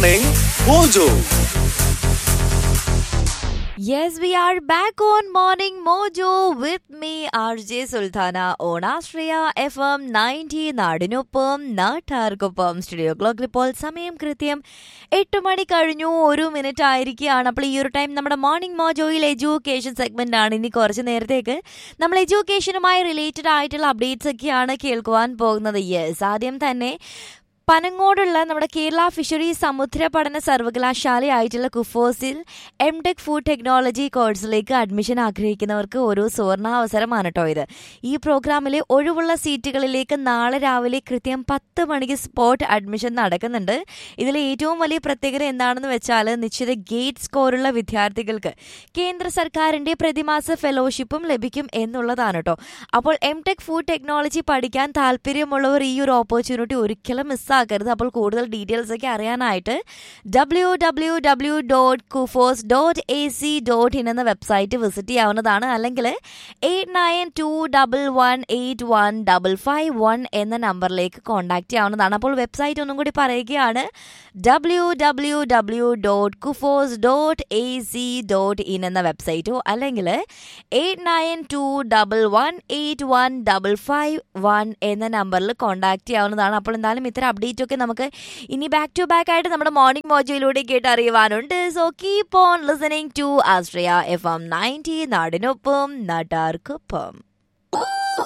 Morning Mojo. Yes, we are back on Morning Mojo with me, RJ Sultana, on Astraya FM 90 നാടിനൊപ്പം നാട്ടാർക്കൊപ്പം studio ക്ലോക്കിൽ ഇപ്പോൾ സമയം കൃത്യം എട്ട് മണി കഴിഞ്ഞു ഒരു മിനിറ്റ് ആയിരിക്കുകയാണ് അപ്പോൾ ഈ ഒരു ടൈം നമ്മുടെ മോർണിംഗ് മോജോയിൽ എഡ്യൂക്കേഷൻ സെഗ്മെന്റ് ആണ് ഇനി കുറച്ച് നേരത്തേക്ക് നമ്മൾ എഡ്യൂക്കേഷനുമായി റിലേറ്റഡ് ആയിട്ടുള്ള അപ്ഡേറ്റ്സ് ഒക്കെയാണ് കേൾക്കുവാൻ പോകുന്നത് യെസ് ആദ്യം തന്നെ പനങ്ങോടുള്ള നമ്മുടെ കേരള ഫിഷറീസ് സമുദ്ര പഠന സർവകലാശാലയായിട്ടുള്ള കുഫോസിൽ എം ടെക് ഫുഡ് ടെക്നോളജി കോഴ്സിലേക്ക് അഡ്മിഷൻ ആഗ്രഹിക്കുന്നവർക്ക് ഒരു സുവർണാവസരമാണ് കേട്ടോ ഇത് ഈ പ്രോഗ്രാമിലെ ഒഴിവുള്ള സീറ്റുകളിലേക്ക് നാളെ രാവിലെ കൃത്യം പത്ത് മണിക്ക് സ്പോട്ട് അഡ്മിഷൻ നടക്കുന്നുണ്ട് ഇതിൽ ഏറ്റവും വലിയ പ്രത്യേകത എന്താണെന്ന് വെച്ചാൽ നിശ്ചിത ഗേറ്റ് സ്കോറുള്ള വിദ്യാർത്ഥികൾക്ക് കേന്ദ്ര സർക്കാരിന്റെ പ്രതിമാസ ഫെലോഷിപ്പും ലഭിക്കും എന്നുള്ളതാണ് കേട്ടോ അപ്പോൾ എം ടെക് ഫുഡ് ടെക്നോളജി പഠിക്കാൻ താല്പര്യമുള്ളവർ ഈ ഒരു ഓപ്പർച്യൂണിറ്റി ഒരിക്കലും മിസ്സാക്കരുത് അപ്പോൾ കൂടുതൽ ഡീറ്റെയിൽസ് ഒക്കെ അറിയാനായിട്ട് W W W dot KUFOS dot A C dot in എന്ന വെബ്സൈറ്റ് വിസിറ്റ് ചെയ്യാവുന്നതാണ് അല്ലെങ്കിൽ eight nine two double one eight one double five one എന്ന നമ്പറിലേക്ക് കോൺടാക്ട് ചെയ്യാവുന്നതാണ് അപ്പോൾ വെബ്സൈറ്റ് ഒന്നും കൂടി പറയുകയാണ് W W W dot KUFOS dot A C dot in എന്ന വെബ്സൈറ്റോ അല്ലെങ്കിൽ eight nine two double one eight one double five one എന്ന നമ്പറിൽ കോൺടാക്ട് ചെയ്യാവുന്നതാണ് അപ്പോൾ എന്തായാലും ഇത്തരം അപ്ഡേറ്റ് ഒക്കെ നമുക്ക് ഇനി ബാക്ക് ടു ബാക്ക് ആയിട്ട് നമ്മുടെ മോർണിംഗ് മോജയിലൂടെ കേട്ട് അറിയുവാനുണ്ട് so keep on listening to Astria F M ninety നാടിനൊപ്പം നാട്ടാർക്കൊപ്പം